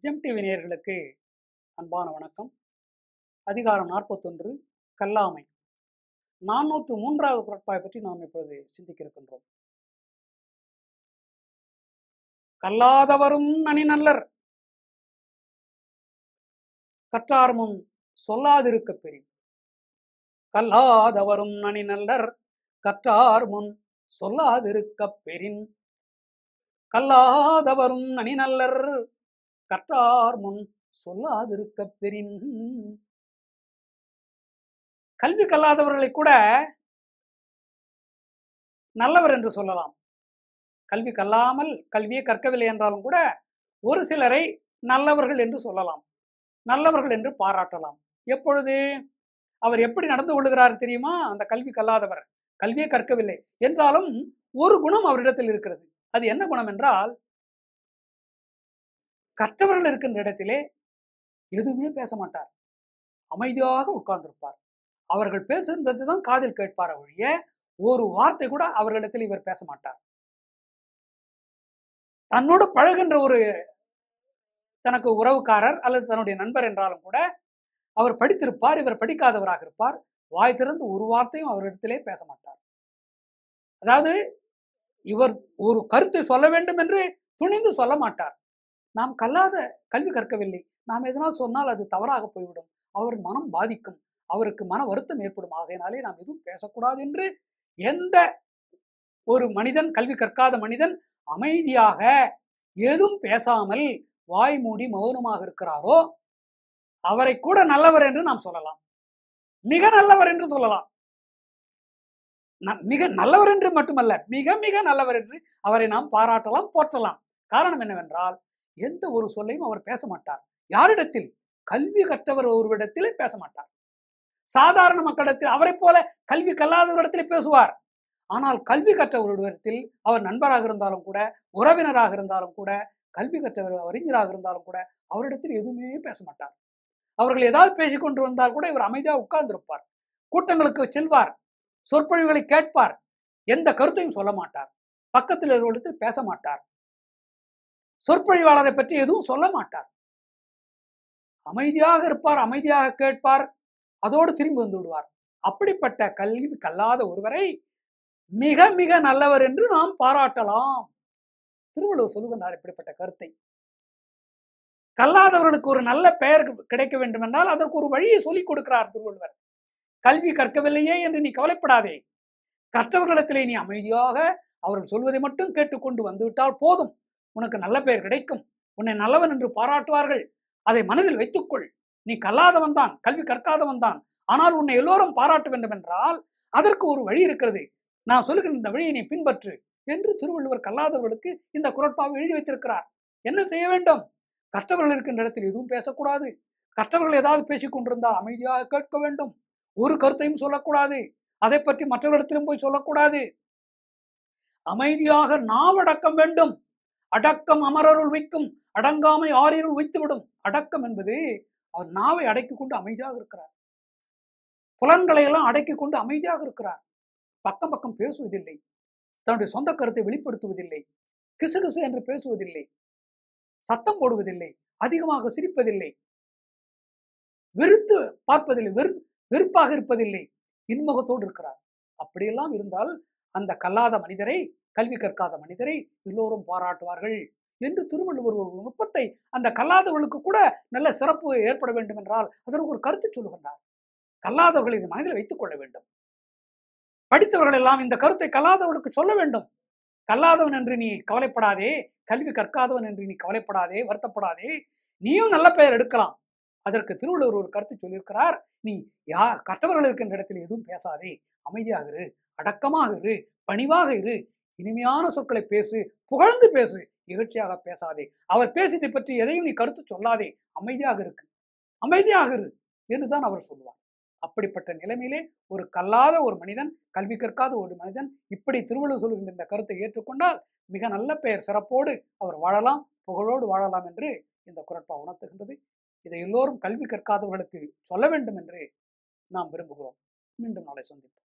GeM TV நேயர்களுக்கு அன்பான வணக்கம் அதிகாரம் நாற்பத்தொன்று கல்லாமை நானூற்று மூன்றாவது குரட்பாய் பற்றி நாம் இப்பொழுது சிந்திக்க இருக்கின்றோம் கல்லாதவரும் நனி நல்லர் கற்றார்மும் சொல்லாதிருக்க பெரிய கல்லாதவரும் நனி நல்லர் கற்றார் முன் சொல்லாதிருக்க பெறின் கல்லாதவரும் நனி நல்லர் கற்றார் முன் சொல்லாதிருக்க பெறின் கல்வி கல்லாதவர்களை கூட நல்லவர் என்று சொல்லலாம் கல்வி கல்லாமல் கல்வியை கற்கவில்லை என்றாலும் கூட ஒரு சிலரை நல்லவர்கள் என்று சொல்லலாம் நல்லவர்கள் என்று பாராட்டலாம் எப்பொழுது அவர் எப்படி நடந்து கொள்கிறார் தெரியுமா அந்த கல்வி கல்லாதவர் கல்வியை கற்கவில்லை என்றாலும் ஒரு குணம் அவரிடத்தில் இருக்கிறது அது என்ன குணம் என்றால் கற்றவர்கள் இருக்கின்ற இடத்திலே எதுவுமே பேச மாட்டார் அமைதியாக உட்கார்ந்திருப்பார் அவர்கள் பேசுகின்றது தான் காதில் கேட்பார் ஒழிய ஒரு வார்த்தை கூட அவர்களிடத்தில் இவர் பேச மாட்டார் தன்னோடு பழகின்ற ஒரு தனக்கு உறவுக்காரர் அல்லது தன்னுடைய நண்பர் என்றாலும் கூட அவர் படித்திருப்பார் இவர் படிக்காதவராக இருப்பார் வாய் திறந்து ஒரு வார்த்தையும் அவரிடத்திலே பேச மாட்டார் அதாவது இவர் ஒரு கருத்தை சொல்ல வேண்டும் என்று துணிந்து சொல்ல மாட்டார் நாம் கல்லாத கல்வி கற்கவில்லை நாம் எதனால் சொன்னால் அது தவறாக போய்விடும் அவர் மனம் பாதிக்கும் அவருக்கு மன வருத்தம் ஏற்படும் ஆகையினாலே நாம் எதுவும் பேசக்கூடாது என்று எந்த ஒரு மனிதன் கல்வி கற்காத மனிதன் அமைதியாக எதுவும் பேசாமல் வாய் மூடி மௌனமாக இருக்கிறாரோ அவரை கூட நல்லவர் என்று நாம் சொல்லலாம் மிக நல்லவர் என்று சொல்லலாம் ந- மிக நல்லவர் என்று மட்டுமல்ல மிக மிக நல்லவர் என்று அவரை நாம் பாராட்டலாம் போற்றலாம் காரணம் என்னவென்றால் எந்த ஒரு சொல்லையும் அவர் பேச மாட்டார் யாரிடத்தில் கல்வி கற்றவர் ஒருவரிடத்திலே பேச மாட்டார் சாதாரண மக்களிடத்தில் அவரைப் போல கல்வி கல்லாதவரிடத்திலே பேசுவார் ஆனால் கல்வி கற்றவரிடத்தில் அவர் நண்பராக இருந்தாலும் கூட உறவினராக இருந்தாலும் கூட கல்வி கற்றவர் அறிஞராக இருந்தாலும் கூட அவரிடத்தில் எதுவுமே பேச மாட்டார் அவர்கள் ஏதாவது பேசிக் கொண்டு வந்தால் கூட இவர் அமைதியாக உட்கார்ந்திருப்பார் கூட்டங்களுக்கு செல்வார் சொற்பொழிவுகளை கேட்பார் எந்த கருத்தையும் சொல்ல மாட்டார் பக்கத்தில் இருவரிடத்தில் பேச மாட்டார் சொற்பொழிவாளரை பற்றி எதுவும் சொல்ல மாட்டார் அமைதியாக இருப்பார் அமைதியாக கேட்பார் அதோடு திரும்பி வந்து விடுவார் அப்படிப்பட்ட கல்வி கல்லாத ஒருவரை மிக மிக நல்லவர் என்று நாம் பாராட்டலாம் திருவள்ளுவர் சொல்லுகின்றார் இப்படிப்பட்ட கருத்தை கல்லாதவர்களுக்கு ஒரு நல்ல பெயர் கிடைக்க வேண்டும் என்றால் அதற்கு ஒரு வழியை சொல்லிக் கொடுக்கிறார் திருவள்ளுவர் கல்வி கற்கவில்லையே என்று நீ கவலைப்படாதே கற்றவர்களிடத்திலே நீ அமைதியாக அவர்கள் சொல்வதை மட்டும் கேட்டுக்கொண்டு வந்துவிட்டால் போதும் உனக்கு நல்ல பெயர் கிடைக்கும் உன்னை நல்லவன் என்று பாராட்டுவார்கள் அதை மனதில் வைத்துக்கொள் நீ கல்லாதவன் தான் கல்வி கற்காதவன் தான் ஆனால் உன்னை எல்லோரும் பாராட்ட வேண்டும் என்றால் அதற்கு ஒரு வழி இருக்கிறது நான் சொல்லுகிற இந்த வழியை நீ பின்பற்று என்று திருவள்ளுவர் கல்லாதவர்களுக்கு இந்த குரட்பாவை எழுதி வைத்திருக்கிறார் என்ன செய்ய வேண்டும் கற்றவர்கள் இருக்கின்ற இடத்தில் எதுவும் பேசக்கூடாது கற்றவர்கள் ஏதாவது பேசிக் கொண்டிருந்தால் அமைதியாக கேட்க வேண்டும் ஒரு கருத்தையும் சொல்லக்கூடாது அதை பற்றி மற்றவர்களிடத்திலும் போய் சொல்லக்கூடாது அமைதியாக நாவடக்கம் வேண்டும் அடக்கம் அமரருள் வைக்கும் அடங்காமை ஆறிருள் வைத்துவிடும் அடக்கம் என்பது அவர் நாவை அடக்கிக் கொண்டு அமைதியாக இருக்கிறார் புலன்களை எல்லாம் அடக்கிக் கொண்டு அமைதியாக இருக்கிறார் பக்கம் பக்கம் பேசுவதில்லை தன்னுடைய சொந்த கருத்தை வெளிப்படுத்துவதில்லை கிசுகிசு என்று பேசுவதில்லை சத்தம் போடுவதில்லை அதிகமாக சிரிப்பதில்லை வெறுத்து பார்ப்பதில்லை வெறு வெறுப்பாக இருப்பதில்லை இன்முகத்தோடு இருக்கிறார் அப்படியெல்லாம் இருந்தால் அந்த கல்லாத மனிதரை கல்வி கற்காத மனிதரை எல்லோரும் பாராட்டுவார்கள் என்று திருவள்ளுவர் ஒரு நுட்பத்தை அந்த கல்லாதவர்களுக்கு கூட நல்ல சிறப்பு ஏற்பட வேண்டும் என்றால் அதற்கு ஒரு கருத்து சொல்லுகின்றார் கல்லாதவர்களை இது மனதில் வைத்துக் கொள்ள வேண்டும் படித்தவர்கள் எல்லாம் இந்த கருத்தை கல்லாதவர்களுக்கு சொல்ல வேண்டும் கல்லாதவன் என்று நீ கவலைப்படாதே கல்வி கற்காதவன் என்று நீ கவலைப்படாதே வருத்தப்படாதே நீயும் நல்ல பெயர் எடுக்கலாம் அதற்கு திருவள்ளுவர் ஒரு கருத்து சொல்லியிருக்கிறார் நீ யா கற்றவர்கள் இருக்கின்ற இடத்தில் எதுவும் பேசாதே அமைதியாக இரு அடக்கமாக இரு பணிவாக இரு இனிமையான சொற்களை பேசு புகழ்ந்து பேசு இகழ்ச்சியாக பேசாதே அவர் பேசியதை பற்றி எதையும் நீ கருத்து சொல்லாதே அமைதியாக இருக்கு அமைதியாக இரு என்றுதான் அவர் சொல்லுவார் அப்படிப்பட்ட நிலைமையிலே ஒரு கல்லாத ஒரு மனிதன் கல்வி கற்காத ஒரு மனிதன் இப்படி திருவள்ளுவர் சொல்லுகின்ற இந்த கருத்தை ஏற்றுக்கொண்டால் மிக நல்ல பெயர் சிறப்போடு அவர் வாழலாம் புகழோடு வாழலாம் என்று இந்த குரட்பா உணர்த்துகின்றது இதை எல்லோரும் கல்வி கற்காதவர்களுக்கு சொல்ல வேண்டும் என்று நாம் விரும்புகிறோம் மீண்டும் நாளை சந்திப்போம்